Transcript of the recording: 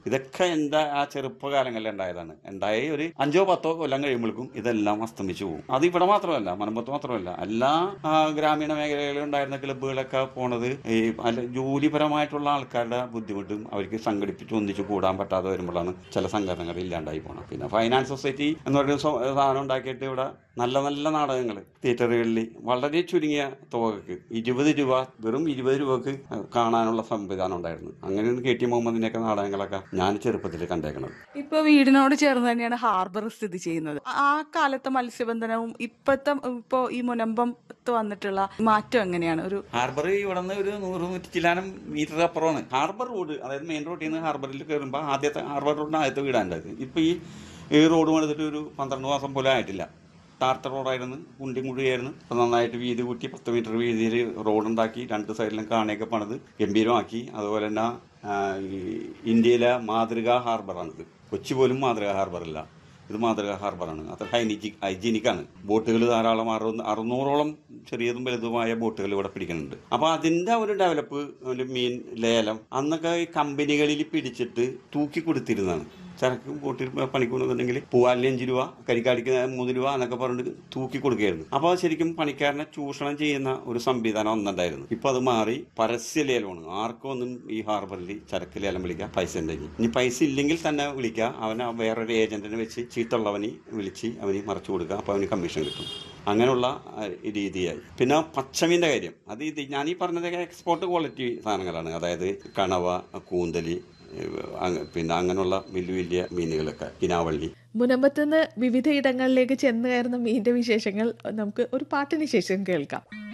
ഇതൊക്കെ എൻ്റെ ആ ചെറുപ്പകാലങ്ങളിൽ ഉണ്ടായതാണ് ഉണ്ടായി ഒരു അഞ്ചോ പത്തോ കൊല്ലം കഴിയുമ്പോഴേക്കും ഇതെല്ലാം അസ്തമിച്ചു പോകും അത് ഇവിടെ മാത്രമല്ല മലമ്പുറത്ത് മാത്രമല്ല എല്ലാ ആ, ഗ്രാമീണ മേഖലകളിലും ഉണ്ടായിരുന്ന ക്ലബ്ബുകളൊക്കെ പോണത് ഈ അല്ല ജോലിപരമായിട്ടുള്ള ആൾക്കാരുടെ ബുദ്ധിമുട്ടും അവർക്ക് സംഘടിപ്പിച്ച് ഒന്നിച്ച് കൂടാൻ പറ്റാതെ വരുമ്പോഴാണ് ചില സംഘടനകൾ ഇല്ലാണ്ടായി പോകണം പിന്നെ ഫൈനാൻസ് സൊസൈറ്റി എന്ന് പറയുന്ന സ്വ- സാധനം ഉണ്ടാക്കിയിട്ട് ഇവിടെ നല്ല നല്ല നാടകങ്ങൾ തിയേറ്ററുകളിൽ വളരെ ചുരുങ്ങിയ തുകക്ക് ഇരുപത് രൂപ വെറും ഇരുപത് രൂപക്ക് കാണാനുള്ള സംവിധാനം ഉണ്ടായിരുന്നു അങ്ങനെയാണ് കെ ടി മുഹമ്മദിൻ്റെയൊക്കെ നാടകങ്ങളൊക്കെ ഞാൻ ചെറുപ്പത്തിൽ കണ്ടേക്കണത് ഇപ്പൊ വീടിനോട് ചേർന്ന് തന്നെയാണ് ഹാർബർ സ്ഥിതി ചെയ്യുന്നത് ആ കാലത്തെ മത്സ്യബന്ധനവും ഇപ്പത്തെ ഇപ്പോ ഈ മുനമ്പത്ത് വന്നിട്ടുള്ള മാറ്റം എങ്ങനെയാണ് ഒരു ഹാർബർ ഇവിടെ നിന്ന് ഒരു നൂറ് നൂറ്റി ചില്ലാനം മീറ്റർ അപ്പുറമാണ് ഹാർബർ റോഡ് അതായത് മെയിൻ റോഡിൽ നിന്ന് ഹാർബറിൽ കയറുമ്പോൾ ആദ്യത്തെ ഹാർബർ റോഡിന് ആദ്യത്തെ വീടാണ്ടായത് ഇപ്പോൾ ഈ ഈ റോഡ് പണിതിട്ട് ഒരു പന്ത്രണ്ട് മാസം പോലും ആയിട്ടില്ല ടാർട്ടർ റോഡായിരുന്നു കുണ്ടി കുഴിയായിരുന്നു അപ്പോൾ നന്നായിട്ട് വീതി കൂട്ടി പത്ത് മീറ്റർ വീതിയിൽ റോഡുണ്ടാക്കി രണ്ട് സൈഡിലും കാണയൊക്കെ പണിത് ഗംഭീരമാക്കി അതുപോലെ തന്നെ ആ, ഈ ഇന്ത്യയിലെ മാതൃകാ ഹാർബറാണിത് കൊച്ചി പോലും മാതൃകാ ഹാർബറല്ല ഇത് മാതൃകാ ഹാർബറാണ് അത്ര ഹൈനിജിക് ഹൈജീനിക്കാണ് ബോട്ടുകൾ ധാരാളം അറുന്ന അറുന്നൂറോളം ചെറിയതും വലുതുമായ ബോട്ടുകൾ ഇവിടെ പിടിക്കുന്നുണ്ട് അപ്പോൾ അതിൻ്റെ ഒരു ഡെവലപ്പ് ഒരു മീൻ ലേലം അന്നൊക്കെ ഈ കമ്പനികളിൽ പിടിച്ചിട്ട് തൂക്കി കൊടുത്തിരുന്നതാണ് ചരക്ക് ബോട്ടിൽ പണിക്ക് കൊണ്ടുവന്നിട്ടുണ്ടെങ്കിൽ പൂവാലിന് അഞ്ച് രൂപ കരിക്കാടിക്ക് മൂന്ന് രൂപ എന്നൊക്കെ പറഞ്ഞിട്ട് തൂക്കി കൊടുക്കുകയായിരുന്നു അപ്പോൾ ശരിക്കും പണിക്കാരനെ ചൂഷണം ചെയ്യുന്ന ഒരു സംവിധാനം ഒന്നുണ്ടായിരുന്നു ഇപ്പോൾ അത് മാറി പരസ്യ ലേലമാണ് ആർക്കും ഒന്നും ഈ ഹാർബറിൽ ചരക്ക് ലേലം വിളിക്കാം പൈസ ഉണ്ടെങ്കിൽ ഇനി പൈസ ഇല്ലെങ്കിൽ തന്നെ വിളിക്കുക അവൻ ആ വേറൊരു ഏജന്റിനെ വെച്ച് ചീത്തുള്ളവന് വിളിച്ച് അവന് മറച്ചു കൊടുക്കുക അപ്പോൾ അവന് കമ്മീഷൻ കിട്ടും അങ്ങനെയുള്ള ആ, രീതിയായി പിന്നെ പച്ചമീൻ്റെ കാര്യം അത് ഇത് ഞാൻ ഈ പറഞ്ഞതൊക്കെ എക്സ്പോർട്ട് ക്വാളിറ്റി സാധനങ്ങളാണ് അതായത് കണവ കൂന്തലി ഏഹ്, അങ്ങ- പിന്നെ അങ്ങനെയുള്ള വലിയ വലിയ മീനുകളൊക്കെ കിനാവള്ളി മുനമ്പത്ത് നിന്ന് വിവിധ ഇടങ്ങളിലേക്ക് ചെന്ന് കയറുന്ന മീനിന്റെ വിശേഷങ്ങൾ നമുക്ക് ഒരു പാട്ടിന് ശേഷം കേൾക്കാം